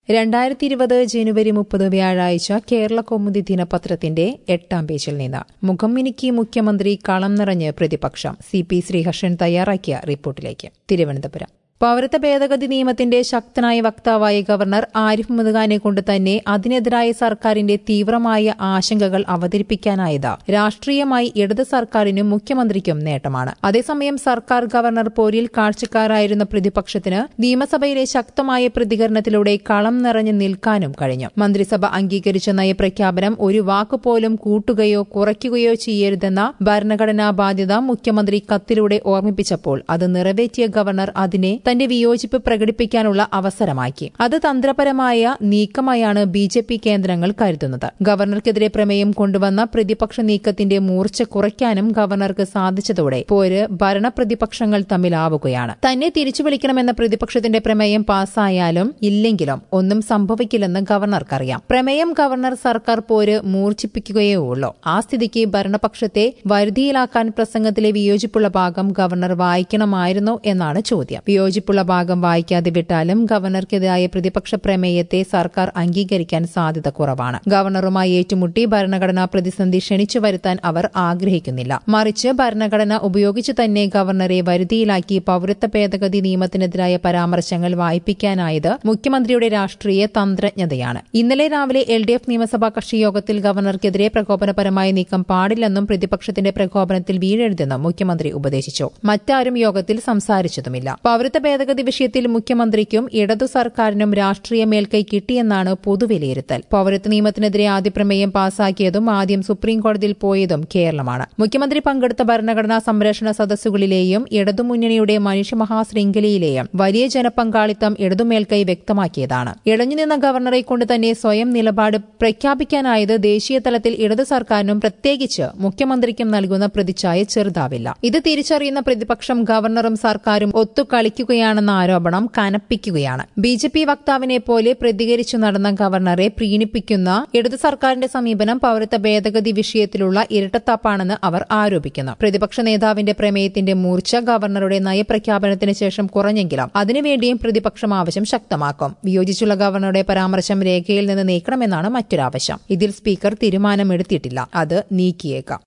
രണ്ടായിരത്തി ഇരുപത് ജനുവരി മുപ്പത് വ്യാഴാഴ്ച കേരള കൗമുദി ദിനപത്രത്തിന്റെ എട്ടാം പേജിൽ നിന്ന് മുഖം മിനുക്കി മുഖ്യമന്ത്രി കളം നിറഞ്ഞ് പ്രതിപക്ഷം സി പി ശ്രീഹർഷൻ തയ്യാറാക്കിയ റിപ്പോർട്ടിലേക്ക് തിരുവനന്തപുരം പൌരത്വ ഭേദഗതി നിയമത്തിന്റെ ശക്തനായ വക്താവായ ഗവർണർ ആരിഫ് മുതുകാനെ കൊണ്ട് തന്നെ അതിനെതിരായ സർക്കാരിന്റെ തീവ്രമായ ആശങ്കകൾ അവതരിപ്പിക്കാനായത് രാഷ്ട്രീയമായി ഇടത് സർക്കാരിനും മുഖ്യമന്ത്രിക്കും നേട്ടമാണ് അതേസമയം സർക്കാർ ഗവർണർ പോരിൽ കാഴ്ചക്കാരായിരുന്ന പ്രതിപക്ഷത്തിന് നിയമസഭയിലെ ശക്തമായ പ്രതികരണത്തിലൂടെ കളം നിറഞ്ഞു നിൽക്കാനും കഴിഞ്ഞു മന്ത്രിസഭ അംഗീകരിച്ച നയപ്രഖ്യാപനം ഒരു വാക്കുപോലും കൂട്ടുകയോ കുറയ്ക്കുകയോ ചെയ്യരുതെന്ന ഭരണഘടനാ ബാധ്യത മുഖ്യമന്ത്രി കത്തിലൂടെ ഓർമ്മിപ്പിച്ചപ്പോൾ അത് നിറവേറ്റിയ ഗവർണർ അതിനെ തന്റെ വിയോജിപ്പ് പ്രകടിപ്പിക്കാനുള്ള അവസരമാക്കി അത് തന്ത്രപരമായ നീക്കമായാണ് ബി ജെ പി കേന്ദ്രങ്ങൾ കരുതുന്നത് ഗവർണർക്കെതിരെ പ്രമേയം കൊണ്ടുവന്ന പ്രതിപക്ഷ നീക്കത്തിന്റെ മൂർച്ച കുറയ്ക്കാനും ഗവർണർക്ക് സാധിച്ചതോടെ പോര് ഭരണപ്രതിപക്ഷങ്ങൾ തമ്മിലാവുകയാണ് തന്നെ തിരിച്ചു വിളിക്കണമെന്ന പ്രതിപക്ഷത്തിന്റെ പ്രമേയം പാസ്സായാലും ഇല്ലെങ്കിലും ഒന്നും സംഭവിക്കില്ലെന്ന് ഗവർണർക്കറിയാം പ്രമേയം ഗവർണർ സർക്കാർ പോര് മൂർച്ഛിപ്പിക്കുകയേ ഉള്ളൂ ആ സ്ഥിതിക്ക് ഭരണപക്ഷത്തെ വരുതിയിലാക്കാൻ പ്രസംഗത്തിലെ വിയോജിപ്പുള്ള ഭാഗം ഗവർണർ വായിക്കണമായിരുന്നോ എന്നാണ് ചോദ്യം വിയോജിപ്പുള്ള ഭാഗം വായിക്കാതെ വിട്ടാലും ഗവർണർക്കെതിരായ പ്രതിപക്ഷ പ്രമേയത്തെ സർക്കാർ അംഗീകരിക്കാൻ സാധ്യത കുറവാണ് ഗവർണറുമായി ഏറ്റുമുട്ടി ഭരണഘടനാ പ്രതിസന്ധി ക്ഷണിച്ചു വരുത്താൻ അവർ ആഗ്രഹിക്കുന്നില്ല മറിച്ച് ഭരണഘടന ഉപയോഗിച്ചു തന്നെ ഗവർണറെ വരുതിയിലാക്കി പൌരത്വ ഭേദഗതി നിയമത്തിനെതിരായ പരാമർശങ്ങൾ വായിപ്പിക്കാനായത് മുഖ്യമന്ത്രിയുടെ രാഷ്ട്രീയ തന്ത്രജ്ഞതയാണ് ഇന്നലെ രാവിലെ എൽ ഡി എഫ് നിയമസഭാ കക്ഷി യോഗത്തിൽ ഗവർണർക്കെതിരെ പ്രകോപനപരമായ നീക്കം പാടില്ലെന്നും പ്രതിപക്ഷത്തിന്റെ പ്രകോപനത്തിൽ വീഴരുതെന്നും മുഖ്യമന്ത്രി ഉപദേശിച്ചു മറ്റാരും യോഗത്തിൽ സംസാരിച്ചതുമില്ല പൌരത്വ ഭേദഗതി വിഷയത്തിൽ മുഖ്യമന്ത്രിക്കും ഇടതു സർക്കാരിനും രാഷ്ട്രീയ മേൽക്കൈ കിട്ടിയെന്നാണ് പൊതുവിലയിരുത്തൽ പൌരത്വ നിയമത്തിനെതിരെ ആദ്യ പ്രമേയം പാസാക്കിയതും ആദ്യം സുപ്രീംകോടതിയിൽ പോയതും കേരളമാണ് മുഖ്യമന്ത്രി പങ്കെടുത്ത ഭരണഘടനാ സംരക്ഷണ സദസ്സുകളിലെയും ഇടതുമുന്നണിയുടെ മനുഷ്യമഹാശൃംഖലയിലെയും വലിയ ജനപങ്കാളിത്തം ഇടതുമേൽക്കൈ വ്യക്തമാക്കിയതാണ് ഇളഞ്ഞുനിന്ന ഗവർണറെ കൊണ്ട് തന്നെ സ്വയം നിലപാട് പ്രഖ്യാപിക്കാനായത് ദേശീയ തലത്തിൽ ഇടതു സർക്കാരിനും പ്രത്യേകിച്ച് മുഖ്യമന്ത്രിക്കും നൽകുന്ന പ്രതിച്ഛായ ചെറുതാവില്ല ഇത് തിരിച്ചറിയുന്ന പ്രതിപക്ഷം ഗവർണറും സർക്കാരും ഒത്തുകളിക്കുകയാണെന്ന ആരോപണം കനപ്പിക്കുകയാണ് ബി ജെ പി വക്താവിനെ പോലെ പ്രതികരിച്ചു നടന്ന ഗവർണറെ പ്രീണിപ്പിക്കുന്ന ഇടതു സർക്കാരിന്റെ സമീപനം പൌരത്വ ഭേദഗതി വിഷയത്തിലുള്ള ഇരട്ടത്താപ്പാണെന്ന് അവർ ആരോപിക്കുന്നു പ്രതിപക്ഷ നേതാവിന്റെ പ്രമേയത്തിന്റെ മൂർച്ച ഗവർണറുടെ നയപ്രഖ്യാപനത്തിന് ശേഷം കുറഞ്ഞെങ്കിലും അതിനുവേണ്ടിയും പ്രതിപക്ഷം ആവശ്യം ശക്തമാക്കും വിയോജിച്ചുള്ള ഗവർണറുടെ പരാമർശം രേഖയിൽ നിന്ന് നീക്കണമെന്നാണ് മറ്റൊരാവശ്യം ഇതിൽ സ്പീക്കർ തീരുമാനമെടുത്തിട്ടില്ല അത് നീക്കിയേക്കാം